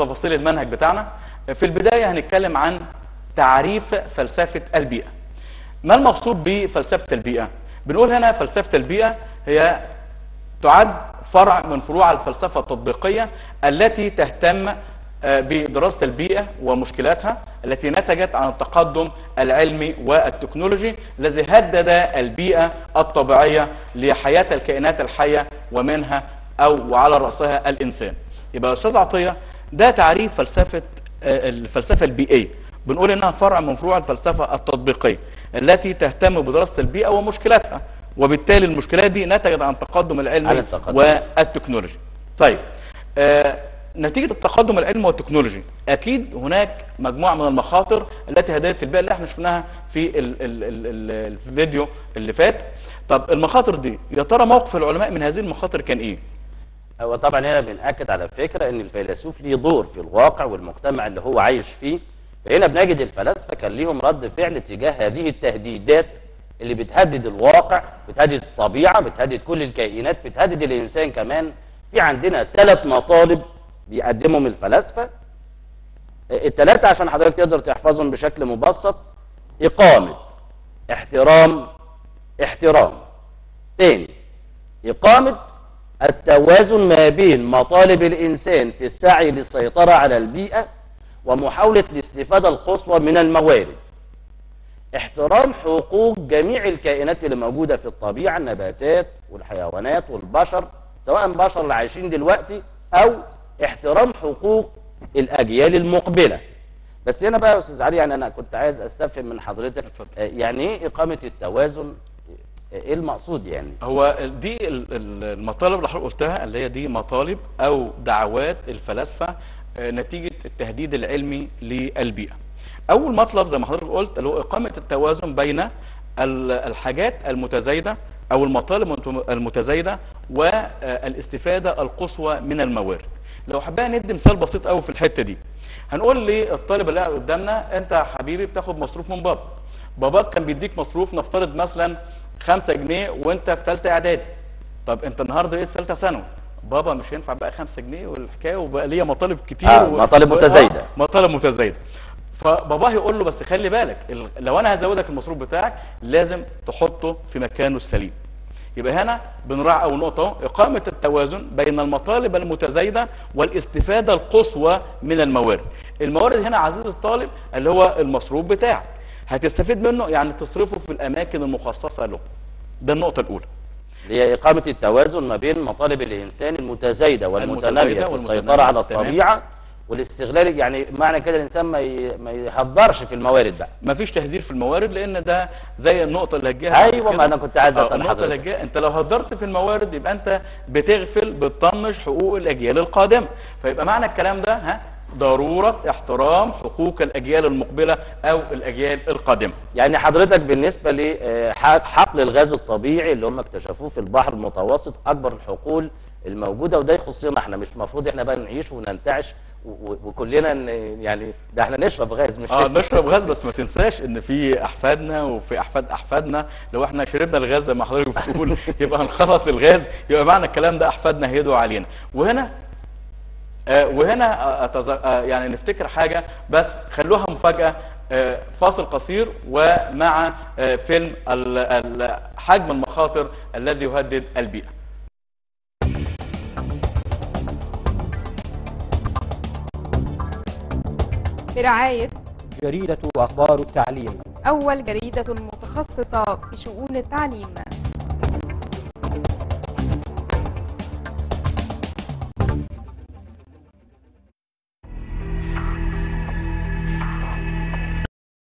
تفاصيل المنهج بتاعنا في البدايه هنتكلم عن تعريف فلسفه البيئه ما المقصود بفلسفه البيئه بنقول هنا فلسفه البيئه هي تعد فرع من فروع الفلسفه التطبيقيه التي تهتم آه، بدراسة البيئة ومشكلاتها التي نتجت عن التقدم العلمي والتكنولوجي الذي هدد البيئة الطبيعية لحياة الكائنات الحية ومنها أو وعلى رأسها الإنسان يبقى يا أستاذ عطية ده تعريف فلسفة آه، الفلسفة البيئية بنقول إنها فرع من فروع الفلسفة التطبيقية التي تهتم بدراسة البيئة ومشكلاتها وبالتالي المشكلات دي نتجت عن التقدم عن العلمي التقدم. والتكنولوجي طيب آه نتيجة التقدم العلمي والتكنولوجي أكيد هناك مجموعة من المخاطر التي هددت البيئة اللي احنا شفناها في ال ال ال ال الفيديو اللي فات طب المخاطر دي يا ترى موقف العلماء من هذه المخاطر كان ايه؟ هو طبعا هنا بنأكد على فكرة ان الفيلسوف ليه دور في الواقع والمجتمع اللي هو عايش فيه فهنا بنجد الفلاسفة كان ليهم رد فعل تجاه هذه التهديدات اللي بتهدد الواقع بتهدد الطبيعة بتهدد كل الكائنات بتهدد الإنسان كمان في عندنا ثلاث مطالب بيقدمهم الفلاسفة الثلاثة عشان حضرتك تقدر تحفظهم بشكل مبسط إقامة احترام احترام تاني إقامة التوازن ما بين مطالب الإنسان في السعي للسيطرة على البيئة ومحاولة الاستفادة القصوى من الموارد احترام حقوق جميع الكائنات اللي موجودة في الطبيعة النباتات والحيوانات والبشر سواء بشر اللي عايشين دلوقتي أو احترام حقوق الأجيال المقبلة بس هنا بقى يا أستاذ علي يعني أنا كنت عايز أستفهم من حضرتك اتفضل. آه، يعني إيه إقامة التوازن آه، إيه المقصود يعني هو دي ال- ال- المطالب اللي حضرتك قلتها اللي هي دي مطالب او دعوات الفلاسفه آه، نتيجه التهديد العلمي للبيئه. اول مطلب زي ما حضرتك قلت اللي هو اقامه التوازن بين ال- الحاجات المتزايده او المطالب المت- المتزايده والاستفاده القصوى من الموارد. لو حبينا ندي مثال بسيط قوي في الحته دي هنقول للطالب اللي قاعد قدامنا انت يا حبيبي بتاخد مصروف من بابا باباك كان بيديك مصروف نفترض مثلا 5 جنيه وانت في ثالثه اعدادي طب انت النهارده ايه في ثالثه ثانوي بابا مش هينفع بقى 5 جنيه والحكايه وبقى ليا مطالب كتير آه، مطالب و- متزايدة. آه، مطالب متزايده فباباه يقول له بس خلي بالك ال- لو انا هزودك المصروف بتاعك لازم تحطه في مكانه السليم يبقى هنا بنراعي اول نقطه اهو اقامه التوازن بين المطالب المتزايده والاستفاده القصوى من الموارد الموارد هنا عزيز الطالب اللي هو المصروف بتاعك هتستفيد منه يعني تصرفه في الاماكن المخصصه له ده النقطه الاولى اللي هي إقامة التوازن ما بين مطالب الإنسان المتزايدة والمتنامية المتزايدة في والمتنامية، السيطرة على تمام. الطبيعة والاستغلال يعني معنى كده الإنسان ما ي- ما يهدرش في الموارد بقى مفيش تهدير في الموارد لان ده زي النقطه اللي هتجيها بعد أيوة، كده. ما أنا كنت عايز آه، أسأل النقطه اللي حضرتك. هتجيها انت لو هدرت في الموارد يبقى انت بتغفل بتطنش حقوق الاجيال القادمه فيبقى معنى الكلام ده ها ضروره احترام حقوق الاجيال المقبله او الاجيال القادمه يعني حضرتك بالنسبة لحقل الغاز الطبيعي اللي هم اكتشفوه في البحر المتوسط أكبر الحقول الموجودة وده يخصنا احنا مش المفروض احنا بقى نعيش وننتعش و- و- وكلنا ن- يعني ده احنا نشرب غاز مش اه نشرب غاز بس ما تنساش ان في احفادنا وفي احفاد احفادنا لو احنا شربنا الغاز زي ما حضرتك بتقول يبقى هنخلص الغاز يبقى معنى الكلام ده احفادنا هيدعوا علينا وهنا آه وهنا آه أتز... آه يعني نفتكر حاجه بس خلوها مفاجاه آه فاصل قصير ومع آه فيلم ال- ال- حجم المخاطر الذي يهدد البيئه برعاية جريدة أخبار التعليم أول جريدة متخصصة في شؤون التعليم